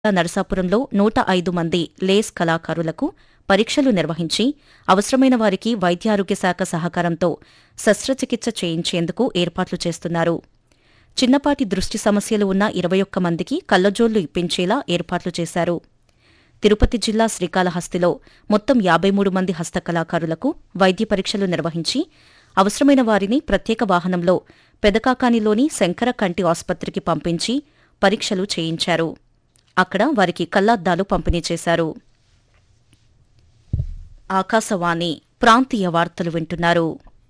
నరసాపురంలో నూట ఐదు మంది లేస్ కళాకారులకు పరీక్షలు నిర్వహించి అవసరమైన వారికి వైద్యారోగ్య శాఖ సహకారంతో శస్త్రచికిత్స చేయించేందుకు ఏర్పాట్లు చేస్తున్నారు చిన్నపాటి దృష్టి సమస్యలు ఉన్న ఇరవై ఒక్క మందికి కళ్లజోళ్లు ఇప్పించేలా ఏర్పాట్లు చేశారు తిరుపతి జిల్లా శ్రీకాళహస్తిలో మొత్తం యాబై మూడు మంది హస్తకళాకారులకు వైద్య పరీక్షలు నిర్వహించి అవసరమైన వారిని ప్రత్యేక వాహనంలో పెదకాకానిలోని శంకర కంటి ఆసుపత్రికి పంపించి పరీక్షలు చేయించారు అక్కడ వారికి కళ్లద్దాలు పంపిణీ చేశారు ఆకాశవాణి ప్రాంతీయ వార్తలు వింటున్నారు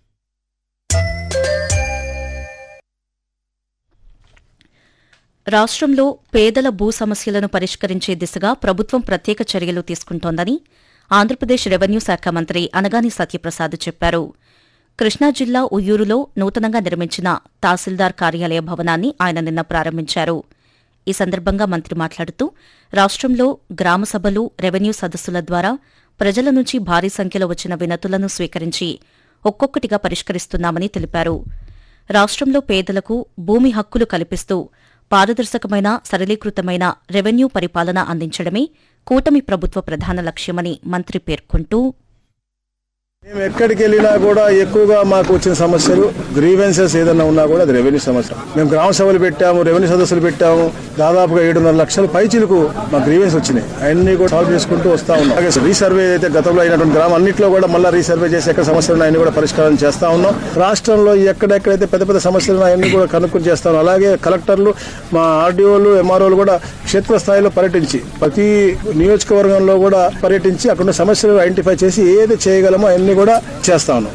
రాష్ట్రంలో పేదల భూ సమస్యలను పరిష్కరించే దిశగా ప్రభుత్వం ప్రత్యేక చర్యలు తీసుకుంటోందని ఆంధ్రప్రదేశ్ రెవెన్యూ శాఖ మంత్రి అనగాని సత్యప్రసాద్ చెప్పారు కృష్ణా జిల్లా ఉయ్యూరులో నూతనంగా నిర్మించిన తహసీల్దార్ కార్యాలయ భవనాన్ని ఆయన నిన్న ప్రారంభించారు ఈ సందర్భంగా మంత్రి మాట్లాడుతూ రాష్ట్రంలో గ్రామ సభలు రెవెన్యూ సదస్సుల ద్వారా ప్రజల నుంచి భారీ సంఖ్యలో వచ్చిన వినతులను స్వీకరించి ఒక్కొక్కటిగా పరిష్కరిస్తున్నామని తెలిపారు రాష్ట్రంలో పేదలకు భూమి హక్కులు కల్పిస్తూ పారదర్శకమైన సరళీకృతమైన రెవెన్యూ పరిపాలన అందించడమే కూటమి ప్రభుత్వ ప్రధాన లక్ష్యమని మంత్రి పేర్కొంటూ మేము ఎక్కడికి వెళ్ళినా కూడా ఎక్కువగా మాకు వచ్చిన సమస్యలు గ్రీవెన్సెస్ ఏదైనా ఉన్నా కూడా అది రెవెన్యూ సమస్య మేము గ్రామ సభలు పెట్టాము రెవెన్యూ సదస్సులు పెట్టాము దాదాపుగా ఏడున్నర లక్షల పైచీలకు మా గ్రీవెన్స్ వచ్చినాయి అన్ని కూడా సాల్వ్ చేసుకుంటూ వస్తా ఉన్నాం అలాగే రీసర్వే అయితే గతంలో అయినటువంటి గ్రామం అన్నింటిలో కూడా మళ్ళీ రీసర్వే చేసి ఎక్కడ సమస్యలు ఉన్నాయని కూడా పరిష్కారం చేస్తా ఉన్నాం రాష్ట్రంలో ఎక్కడెక్కడైతే పెద్ద పెద్ద సమస్యలు ఉన్నాయో అన్ని కూడా కనుక్కొని చేస్తా ఉన్నాం అలాగే కలెక్టర్లు మా ఆర్డీఓలు ఎంఆర్ఓలు కూడా క్షేత్రస్థాయిలో పర్యటించి ప్రతి నియోజకవర్గంలో కూడా పర్యటించి అక్కడ ఉన్న సమస్యలు ఐడెంటిఫై చేసి ఏది చేయగలమో అన్ని కూడా చేస్తా ఉన్నాం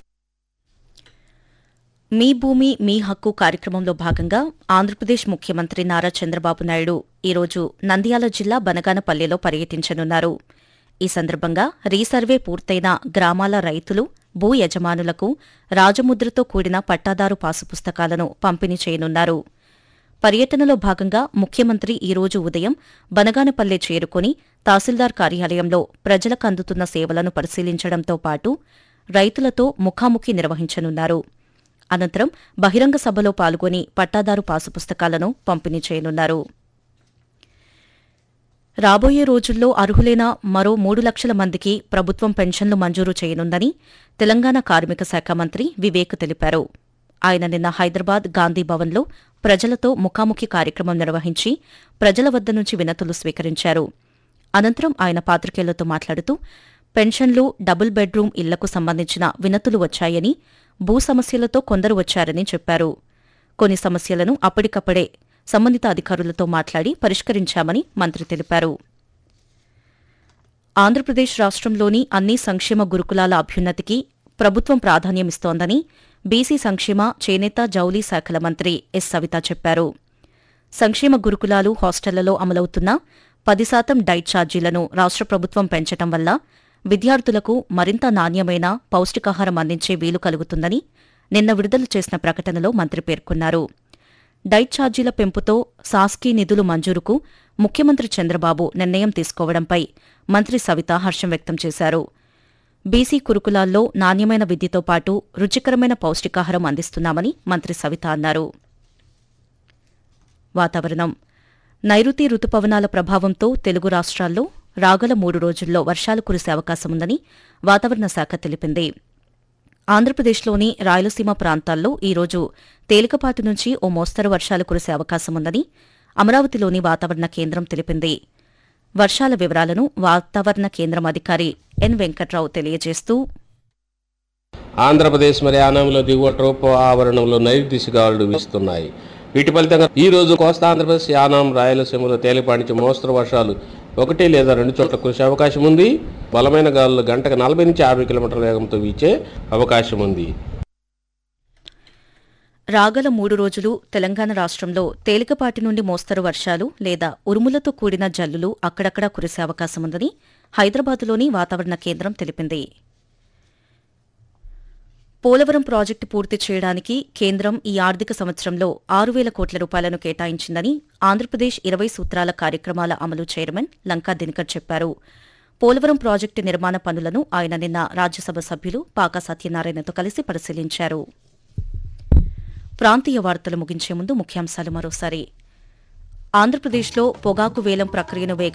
మీ భూమి మీ హక్కు కార్యక్రమంలో భాగంగా ఆంధ్రప్రదేశ్ ముఖ్యమంత్రి నారా చంద్రబాబు నాయుడు ఈరోజు నంద్యాల జిల్లా బనగానపల్లెలో పర్యటించనున్నారు ఈ సందర్భంగా రీసర్వే పూర్తయిన గ్రామాల రైతులు భూ యజమానులకు రాజముద్రతో కూడిన పట్టాదారు పాసు పుస్తకాలను పంపిణీ చేయనున్నారు పర్యటనలో భాగంగా ముఖ్యమంత్రి ఈరోజు ఉదయం బనగానపల్లె చేరుకుని తహసీల్దార్ కార్యాలయంలో ప్రజలకు అందుతున్న సేవలను పరిశీలించడంతో పాటు రైతులతో ముఖాముఖి నిర్వహించనున్నారు అనంతరం బహిరంగ సభలో పాల్గొని పట్టాదారు పాసు పుస్తకాలను పంపిణీ చేయనున్నారు రాబోయే రోజుల్లో అర్హులైన మరో మూడు లక్షల మందికి ప్రభుత్వం పెన్షన్లు మంజూరు చేయనుందని తెలంగాణ కార్మిక శాఖ మంత్రి వివేక్ తెలిపారు ఆయన నిన్న హైదరాబాద్ గాంధీ భవన్లో ప్రజలతో ముఖాముఖి కార్యక్రమం నిర్వహించి ప్రజల వద్ద నుంచి వినతులు స్వీకరించారు అనంతరం ఆయన పాత్రికేయులతో మాట్లాడుతూ పెన్షన్లు డబుల్ బెడ్రూమ్ ఇళ్లకు సంబంధించిన వినతులు వచ్చాయని భూ సమస్యలతో కొందరు వచ్చారని చెప్పారు కొన్ని సమస్యలను అప్పటికప్పుడే సంబంధిత అధికారులతో మాట్లాడి పరిష్కరించామని మంత్రి తెలిపారు ఆంధ్రప్రదేశ్ రాష్ట్రంలోని అన్ని సంక్షేమ గురుకులాల అభ్యున్నతికి ప్రభుత్వం ప్రాధాన్యమిస్తోందని బీసీ సంక్షేమ చేనేత జౌలీ శాఖల మంత్రి ఎస్ సవిత చెప్పారు సంక్షేమ గురుకులాలు హాస్టళ్లలో అమలవుతున్న పది శాతం డైట్ ఛార్జీలను రాష్ట్ర ప్రభుత్వం పెంచటం వల్ల విద్యార్థులకు మరింత నాణ్యమైన పౌష్టికాహారం అందించే వీలు కలుగుతుందని నిన్న విడుదల చేసిన ప్రకటనలో మంత్రి పేర్కొన్నారు డైట్ ఛార్జీల పెంపుతో సాస్కీ నిధులు మంజూరుకు ముఖ్యమంత్రి చంద్రబాబు నిర్ణయం తీసుకోవడంపై మంత్రి సవిత హర్షం వ్యక్తం చేశారు బీసీ కురుకులాల్లో నాణ్యమైన విద్యతో పాటు రుచికరమైన పౌష్టికాహారం అందిస్తున్నామని మంత్రి సవిత అన్నారు వాతావరణం నైరుతి రుతుపవనాల ప్రభావంతో తెలుగు రాష్ట్రాల్లో రాగల మూడు రోజుల్లో వర్షాలు కురిసే అవకాశముందని వాతావరణ శాఖ తెలిపింది ఆంధ్రప్రదేశ్లోని రాయలసీమ ప్రాంతాల్లో ఈరోజు తేలికపాటి నుంచి ఓ మోస్తరు వర్షాలు కురిసే అవకాశముందని అమరావతిలోని వాతావరణ కేంద్రం తెలిపింది వర్షాల వివరాలను వాతావరణ కేంద్రం అధికారి ఎన్ వెంకట్రావు తెలియజేస్తూ ఆంధ్రప్రదేశ్ మరి ఆనంలో దిగువ ట్రోపో ఆవరణంలో నైరుతి దిశగాలులు వీస్తున్నాయి వీటి ఫలితంగా ఈ రోజు కోస్తా ఆంధ్రప్రదేశ్ యానాం రాయలసీమలో తేలిపాటి నుంచి మోస్తరు వర్షాలు ఒకటి లేదా రెండు చోట్ల కురిసే అవకాశం ఉంది బలమైన గాలులు గంటకు నలభై నుంచి యాభై కిలోమీటర్ల వేగంతో వీచే అవకాశం ఉంది రాగల మూడు రోజులు తెలంగాణ రాష్ట్రంలో తేలికపాటి నుండి మోస్తరు వర్షాలు లేదా ఉరుములతో కూడిన జల్లులు అక్కడక్కడా కురిసే అవకాశముందని హైదరాబాద్లోని వాతావరణ కేంద్రం తెలిపింది పోలవరం ప్రాజెక్టు పూర్తి చేయడానికి కేంద్రం ఈ ఆర్థిక సంవత్సరంలో ఆరు వేల కోట్ల రూపాయలను కేటాయించిందని ఆంధ్రప్రదేశ్ ఇరవై సూత్రాల కార్యక్రమాల అమలు చైర్మన్ లంకా దినకర్ చెప్పారు పోలవరం ప్రాజెక్టు నిర్మాణ పనులను ఆయన నిన్న రాజ్యసభ సభ్యులు పాకా సత్యనారాయణతో కలిసి పరిశీలించారు ప్రాంతీయ వార్తలు ముగించే ముందు ముఖ్యాంశాలు మరోసారి ఆంధ్రప్రదేశ్లో పొగాకు వేలం ప్రక్రియను వేగ